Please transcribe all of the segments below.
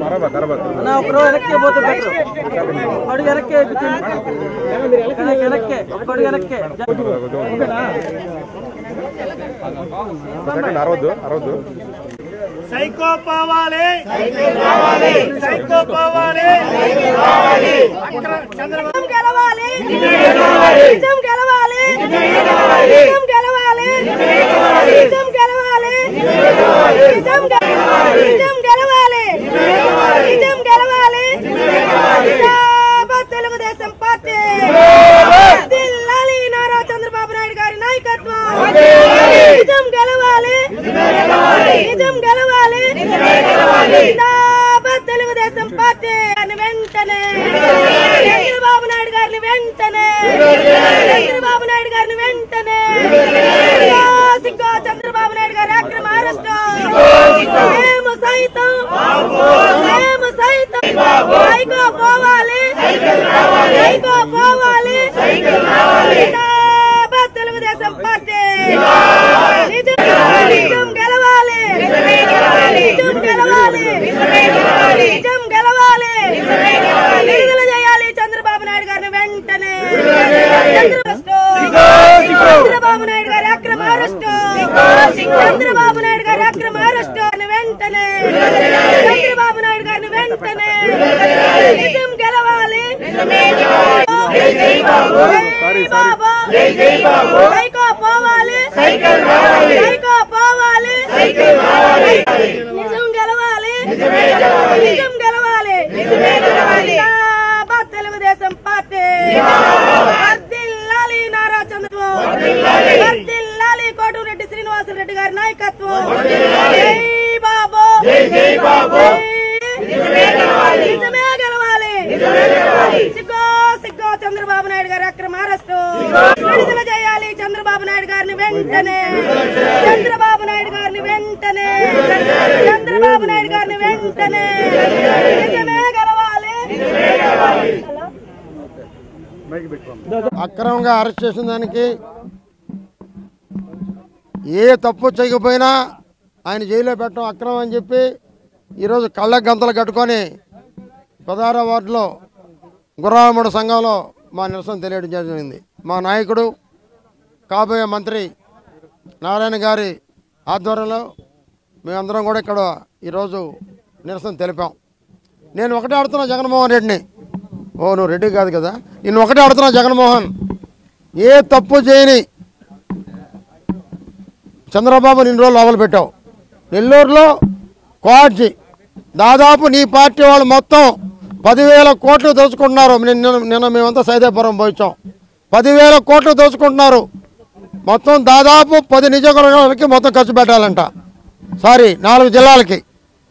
అన్న ఒక రోజు వెనక్కి పోతే బెటర్ అడుగు వెనక్కి వెనక్కి వెనక్కి ఒక్కడు వెనక్కి అరవద్దు అరవద్దు సైకో పోవాలి సైకో పోవాలి చంద్రబాబు గెలవాలి నిజం గెలవాలి నిజం గెలవాలి నిజం గెలవాలి నిజం గెలవాలి నిజం గెలవాలి నిజం గెలవాలి జిందాబాద్ తెలుగుదేశం పార్టీ దిల్లాలి నారా చంద్రబాబు నాయుడు గారి నాయకత్వం నిజం గెలవాలి నిజం గెలవాలి జిందాబాద్ తెలుగుదేశం పార్టీ అని వెంటనే చంద్రబాబు నాయుడు గారిని వెంటనే చంద్రబాబు నాయుడు గారిని వెంటనే సిగ్గో చంద్రబాబు నాయుడు గారి అక్రమ అరెస్టు మేము సైతం మేము సైతం సైకో పోవాలి సైకో పోవాలి జిందాబాద్ తెలుగుదేశం పార్టీ నిజం నిజం గెలవాలి నిజం గెలవాలి నిజం గెలవాలి విడుదల చేయాలి చంద్రబాబు నాయుడు గారిని వెంటనే చంద్రబాబు నాయుడు గారి అక్రమ అరెస్టు చంద్రబాబు నాయుడు గారి అక్రమ అరెస్టు అని వెంటనే చంద్రబాబు నాయుడు గారిని వెంటనే నిజం గెలవాలి జై బాబు సైకో పోవాలి సైకో పోవాలి నిజం గెలవాలి నిజం గెలవాలి జిందాబాద్ తెలుగుదేశం పార్టీ వర్ధిల్లాలి నారా చంద్రబాబు వర్ధిల్లాలి కోటమిరెడ్డి శ్రీనివాసరెడ్డి గారి నాయకత్వం జై బాబు జై బాబు నిజమే గెలవాలి సిగ్గో సిగ్గో చంద్రబాబు నాయుడు గారి అక్రమ అరెస్టు విడుదల చేయాలి చంద్రబాబు నాయుడు గారిని వెంటనే చంద్రబాబు నాయుడు గారిని వెంటనే చంద్రబాబు నాయుడు గారిని వెంటనే నిజమే గెలవాలి అక్రమంగా అరెస్ట్ చేసిన దానికి ఏ తప్పు చేయకపోయినా ఆయన జైల్లో పెట్టడం అక్రమం అని చెప్పి ఈరోజు కళ్ళ గంతలు కట్టుకొని పదహారో వార్డులో గుర్రామూడు సంఘంలో మా నిరసన తెలియడం జరిగింది మా నాయకుడు కాబోయే మంత్రి నారాయణ గారి ఆధ్వర్యంలో మేమందరం కూడా ఇక్కడ ఈరోజు నిరసన తెలిపాం నేను ఒకటే ఆడుతున్నా జగన్మోహన్ రెడ్డిని ఓ నువ్వు రెడ్డి కాదు కదా నేను ఒకటే ఆడుతున్నా జగన్మోహన్ ఏ తప్పు చేయని చంద్రబాబు నిన్న రోజులు లోపల పెట్టావు నెల్లూరులో కోఆర్జీ దాదాపు నీ పార్టీ వాళ్ళు మొత్తం పదివేల కోట్లు దోచుకుంటున్నారు నిన్న నిన్న మేమంతా సైదాపురం పోయించాం పదివేల కోట్లు దోచుకుంటున్నారు మొత్తం దాదాపు పది నియోజకవర్గాలకి మొత్తం ఖర్చు పెట్టాలంట సారీ నాలుగు జిల్లాలకి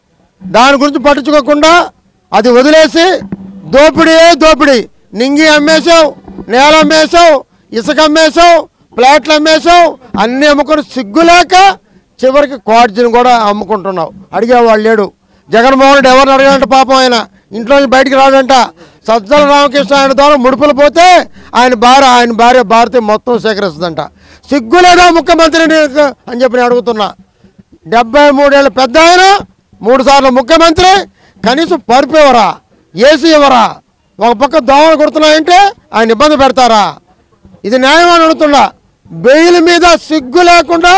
దాని గురించి పట్టించుకోకుండా అది వదిలేసి దోపిడీ దోపిడీ నింగి అమ్మేశావు నేల అమ్మేశావు ఇసుక అమ్మేశావు ప్లాట్లు అమ్మేశావు అన్నీ అమ్ముకొని సిగ్గులేక చివరికి క్వార్జీని కూడా అమ్ముకుంటున్నావు అడిగేవాళ్ళు లేడు జగన్మోహన్ రెడ్డి ఎవరిని అడగాలంటే పాపం ఆయన ఇంట్లో నుంచి బయటికి రాడంట సజ్జల రామకృష్ణ ఆయన ద్వారా ముడుపులు పోతే ఆయన భార్య ఆయన భార్య భారతి మొత్తం సేకరిస్తుందంట సిగ్గులేదా ముఖ్యమంత్రి నీకు అని చెప్పి నేను అడుగుతున్నా డెబ్బై మూడేళ్ళ పెద్ద ఆయన మూడు సార్లు ముఖ్యమంత్రి కనీసం పరుపు ఇవ్వరా ఏసీ ఇవ్వరా ఒక పక్క దోమలు కొడుతున్నాయంటే ఆయన ఇబ్బంది పెడతారా ఇది న్యాయం అని అడుగుతున్నా బెయిల్ మీద సిగ్గు లేకుండా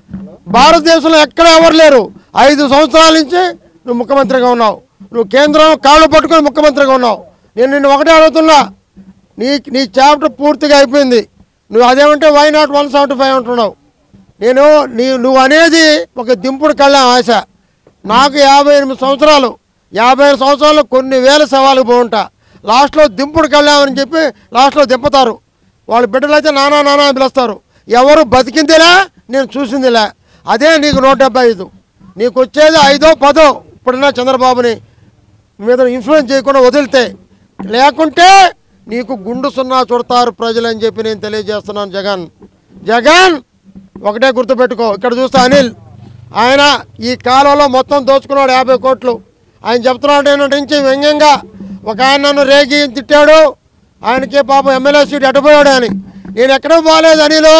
భారతదేశంలో ఎక్కడ ఎవరు లేరు ఐదు సంవత్సరాల నుంచి నువ్వు ముఖ్యమంత్రిగా ఉన్నావు నువ్వు కేంద్రం కాళ్ళు పట్టుకొని ముఖ్యమంత్రిగా ఉన్నావు నేను నిన్ను ఒకటే అడుగుతున్నా నీ నీ చాప్టర్ పూర్తిగా అయిపోయింది నువ్వు అదేమంటే why not one seventy five అంటున్నావు నేను నీ నువ్వు అనేది ఒక దింపుడు కళ్ళం ఆశ నాకు యాభై ఎనిమిది సంవత్సరాలు యాభై ఐదు సంవత్సరాలు కొన్ని వేల సవాళ్ళకి పోంటా లాస్ట్లో దింపుడు కళ్ళామని చెప్పి లాస్ట్లో దింపుతారు వాళ్ళ బిడ్డలు అయితే నానా నానా అని పిలుస్తారు ఎవరు బతికిందిలే నేను చూసిందిలే అదే నీకు నూట డెబ్బై ఐదు నీకు వచ్చేది ఐదో పదో ఇప్పుడున్న చంద్రబాబుని మీద ఇన్ఫ్లుయెన్స్ చేయకుండా వదిలితే లేకుంటే నీకు గుండు సున్నా చుడతారు ప్రజలు అని చెప్పి నేను తెలియజేస్తున్నాను జగన్ జగన్ ఒకటే గుర్తుపెట్టుకో ఇక్కడ చూస్తే అనిల్ ఆయన ఈ కాలంలో మొత్తం దోచుకున్నాడు యాభై కోట్లు ఆయన చెప్తున్నాడు ఏంటంటే నుంచి వ్యంగ్యంగా ఒక ఆయన నన్ను రేగి తిట్టాడు ఆయనకి పాపం ఎమ్మెల్యే సీట్ ఎట్టపోయాడు అని నేను ఎక్కడ పోలేదు అనిలో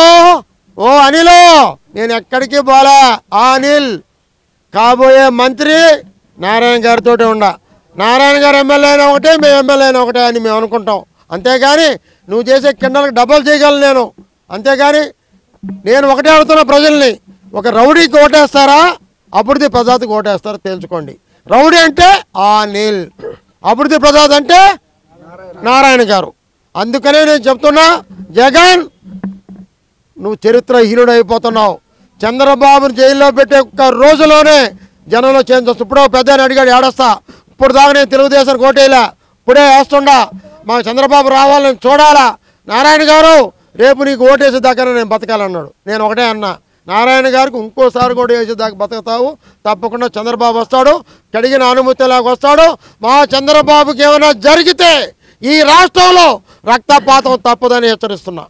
ఓ అనిలో నేను ఎక్కడికి పోలే ఆ అనిల్ కాబోయే మంత్రి నారాయణ గారితో ఉండ నారాయణ గారు ఎమ్మెల్యే అయినా ఒకటే మేము ఎమ్మెల్యే అయినా ఒకటే అని మేము అనుకుంటాం అంతేగాని నువ్వు చేసే కిండలకు డబ్బులు చేయగలను నేను అంతేగాని నేను ఒకటే అడుగుతున్నా ప్రజల్ని ఒక రౌడీకి ఓటేస్తారా అభివృద్ధి ప్రజాతికి ఓటేస్తారా తేల్చుకోండి రౌడీ అంటే ఆ నీల్ అభివృద్ధి ప్రసాద్ అంటే నారాయణ గారు అందుకనే నేను చెప్తున్నా జగన్ నువ్వు చరిత్రహీనుడు అయిపోతున్నావు చంద్రబాబుని జైల్లో పెట్టే ఒక్క రోజులోనే జనంలో చేంజ్ వస్తుంది ఇప్పుడు పెద్ద ఆయన అడిగాడు ఏడొస్తా ఇప్పుడు దాకా నేను తెలుగుదేశం కోటేలా ఇప్పుడే వేస్తుండా మా చంద్రబాబు రావాలని చూడాలా నారాయణ గారు రేపు నీకు ఓటేసే దాకా నేను బతకాలన్నాడు నేను ఒకటే అన్నా నారాయణ గారికి ఇంకోసారి కూడా వేసే దాకా బతుకుతావు తప్పకుండా చంద్రబాబు వస్తాడు కడిగిన అనుమతిలాగా వస్తాడు మా చంద్రబాబుకి ఏమైనా జరిగితే ఈ రాష్ట్రంలో రక్తపాతం తప్పదని హెచ్చరిస్తున్నా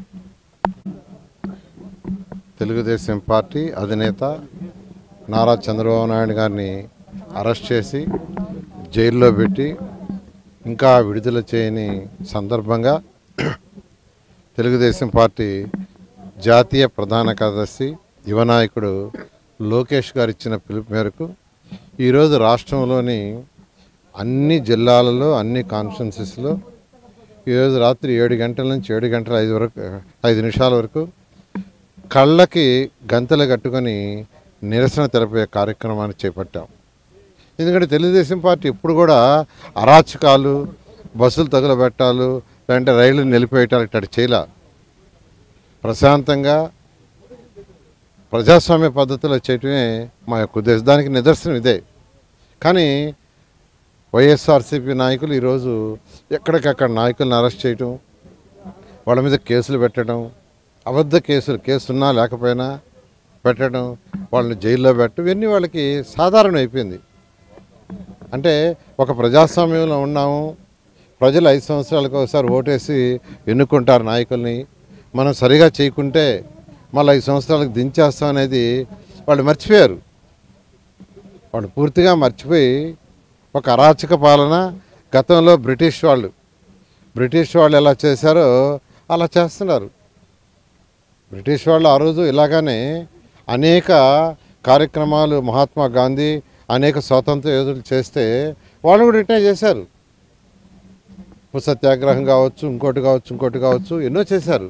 తెలుగుదేశం పార్టీ అధినేత నారా చంద్రబాబు నాయుడు గారిని అరెస్ట్ చేసి జైల్లో పెట్టి ఇంకా విడుదల చేయని సందర్భంగా తెలుగుదేశం పార్టీ జాతీయ ప్రధాన కార్యదర్శి యువ నాయకుడు లోకేష్ గారు ఇచ్చిన పిలుపు మేరకు ఈరోజు రాష్ట్రంలోని అన్ని జిల్లాలలో అన్ని కాన్స్టిట్యున్సీస్లో ఈరోజు రాత్రి ఏడు గంటల నుంచి ఏడు గంటల ఐదు వరకు ఐదు నిమిషాల వరకు కళ్ళకి గంతలు కట్టుకొని నిరసన తెలిపే కార్యక్రమాన్ని చేపట్టాం ఎందుకంటే తెలుగుదేశం పార్టీ ఎప్పుడు కూడా అరాచకాలు బస్సులు తగులబెట్టాలు లేదంటే రైళ్లు నిలిపేయటాలు ఇట్లా చేయలే ప్రశాంతంగా ప్రజాస్వామ్య పద్ధతిలో చేయటమే మా యొక్క ఉద్దేశం దానికి నిదర్శనం ఇదే కానీ వైఎస్ఆర్సీపీ నాయకులు ఈరోజు ఎక్కడికక్కడ నాయకులను అరెస్ట్ చేయటం వాళ్ళ మీద కేసులు పెట్టడం అబద్ధ కేసులు కేసు ఉన్నా లేకపోయినా పెట్టడం వాళ్ళని జైల్లో పెట్టడం ఇవన్నీ వాళ్ళకి సాధారణం అయిపోయింది అంటే ఒక ప్రజాస్వామ్యంలో ఉన్నాము ప్రజలు ఐదు సంవత్సరాలకు ఒకసారి ఓటేసి ఎన్నుకుంటారు నాయకుల్ని మనం సరిగా చేయకుంటే మళ్ళీ ఐదు సంవత్సరాలకు దించేస్తాం అనేది వాళ్ళు మర్చిపోయారు వాళ్ళు పూర్తిగా మర్చిపోయి ఒక అరాచక పాలన గతంలో బ్రిటిష్ వాళ్ళు బ్రిటిష్ వాళ్ళు ఎలా చేశారో అలా చేస్తున్నారు బ్రిటిష్ వాళ్ళు ఆ రోజు ఇలాగానే అనేక కార్యక్రమాలు మహాత్మా గాంధీ అనేక స్వాతంత్ర యోధులు చేస్తే వాళ్ళు కూడా ఇట్టే చేశారు ఉప్పు సత్యాగ్రహం కావచ్చు ఇంకోటి కావచ్చు ఇంకోటి కావచ్చు ఎన్నో చేశారు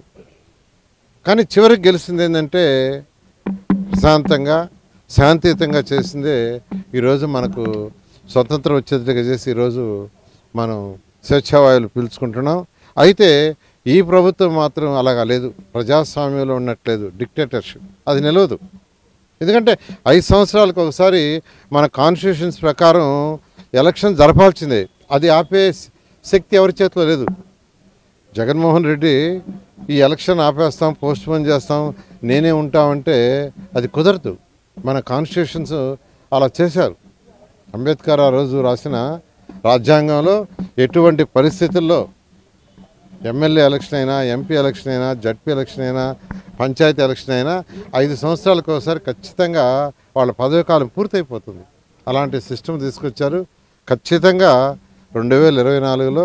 కానీ చివరికి గెలిచింది ఏంటంటే ప్రశాంతంగా శాంతియుతంగా చేసిందే ఈరోజు మనకు స్వతంత్రం వచ్చేట్టుగా చేసి ఈరోజు మనం స్వేచ్ఛావాయువులు పీల్చుకుంటున్నాం అయితే ఈ ప్రభుత్వం మాత్రం అలాగా లేదు ప్రజాస్వామ్యంలో ఉన్నట్లేదు డిక్టేటర్షిప్ అది నిలవదు ఎందుకంటే ఐదు సంవత్సరాలకు ఒకసారి మన కాన్స్టిట్యూషన్స్ ప్రకారం ఎలక్షన్ జరపాల్సిందే అది ఆపే శక్తి ఎవరి చేతిలో లేదు జగన్మోహన్ రెడ్డి ఈ ఎలక్షన్ ఆపేస్తాం పోస్ట్ పోన్ చేస్తాం నేనే ఉంటామంటే అది కుదరదు మన కాన్స్టిట్యూషన్స్ అలా చేశారు అంబేద్కర్ ఆ రోజు రాసిన రాజ్యాంగంలో ఎటువంటి పరిస్థితుల్లో ఎమ్మెల్యే ఎలక్షన్ అయినా ఎంపీ ఎలక్షన్ అయినా జడ్పీ ఎలక్షన్ అయినా పంచాయతీ ఎలక్షన్ అయినా ఐదు సంవత్సరాలకు ఒకసారి ఖచ్చితంగా వాళ్ళ పదవి కాలం పూర్తయిపోతుంది అలాంటి సిస్టమ్ తీసుకొచ్చారు ఖచ్చితంగా రెండు వేల ఇరవై నాలుగులో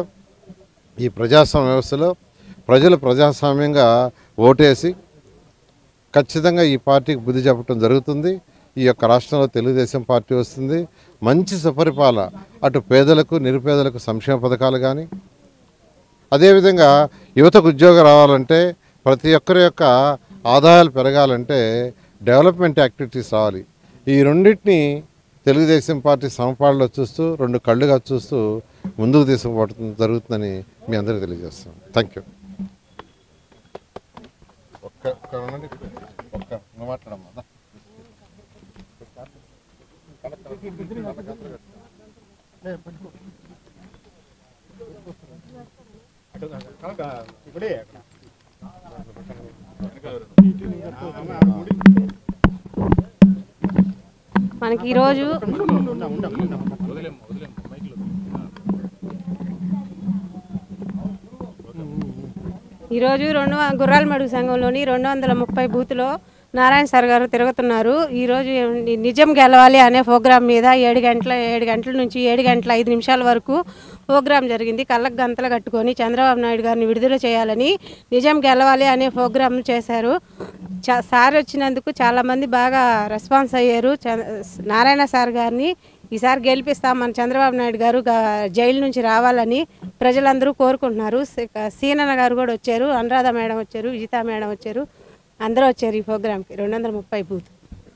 ఈ ప్రజాస్వామ్య వ్యవస్థలో ప్రజలు ప్రజాస్వామ్యంగా ఓటేసి ఖచ్చితంగా ఈ పార్టీకి బుద్ధి చెప్పడం జరుగుతుంది ఈ యొక్క రాష్ట్రంలో తెలుగుదేశం పార్టీ వస్తుంది మంచి సుపరిపాలన అటు పేదలకు నిరుపేదలకు సంక్షేమ పథకాలు కానీ అదేవిధంగా యువతకు ఉద్యోగం రావాలంటే ప్రతి ఒక్కరి యొక్క ఆదాయాలు పెరగాలంటే డెవలప్మెంట్ యాక్టివిటీస్ రావాలి ఈ రెండింటిని తెలుగుదేశం పార్టీ సమపాడులో చూస్తూ రెండు కళ్ళుగా చూస్తూ ముందుకు తీసుకుపోవడం జరుగుతుందని మీ అందరికీ తెలియజేస్తాం థ్యాంక్ యూ ఒక్క ఒక్క ఉండండి. ఒక్క నువ్వు మాట్లాడమ్మా దా. మనకి ఈరోజు ఈరోజు రెండు వ- గుర్రాల మడుగు సంఘంలోని రెండు వందల ముప్పై బూత్లో నారాయణ సార్ గారు తిరుగుతున్నారు ఈరోజు ఏమండి, నిజం గెలవాలి అనే ప్రోగ్రాం మీద ఏడు గంటల ఏడు గంటల నుంచి ఏడు గంటల ఐదు నిమిషాల వరకు ప్రోగ్రాం జరిగింది కళ్ళకు గంతలు కట్టుకొని చంద్రబాబు నాయుడు గారిని విడుదల చేయాలని నిజం గెలవాలి అనే ప్రోగ్రాం చేశారు చా- సార్ వచ్చినందుకు చాలామంది బాగా రెస్పాన్స్ అయ్యారు చ- నారాయణ సార్ గారిని ఈసారి గెలిపిస్తాం మన చంద్రబాబు నాయుడు గారు గా- జైలు నుంచి రావాలని ప్రజలందరూ కోరుకుంటున్నారు సీ- సీనన్న గారు కూడా వచ్చారు అనురాధ మేడం వచ్చారు విజితా మేడం వచ్చారు అందరూ వచ్చారు ఈ ప్రోగ్రామ్కి రెండు వందల ముప్పై బూత్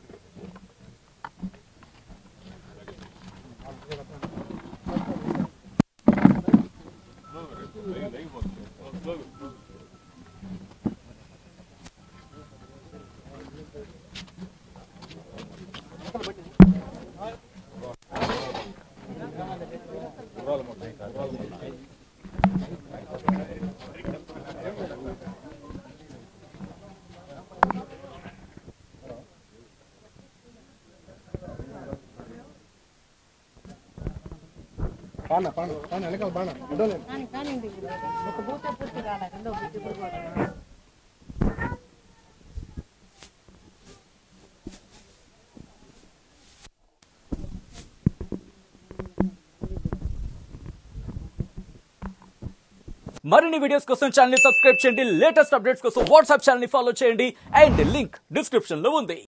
మరిన్ని వీడియోస్ కోసం ఛానల్ ని సబ్స్క్రైబ్ చేయండి లేటెస్ట్ అప్డేట్స్ కోసం వాట్సాప్ ఛానల్ ని ఫాలో చేయండి అండ్ లింక్ డిస్క్రిప్షన్ లో ఉంది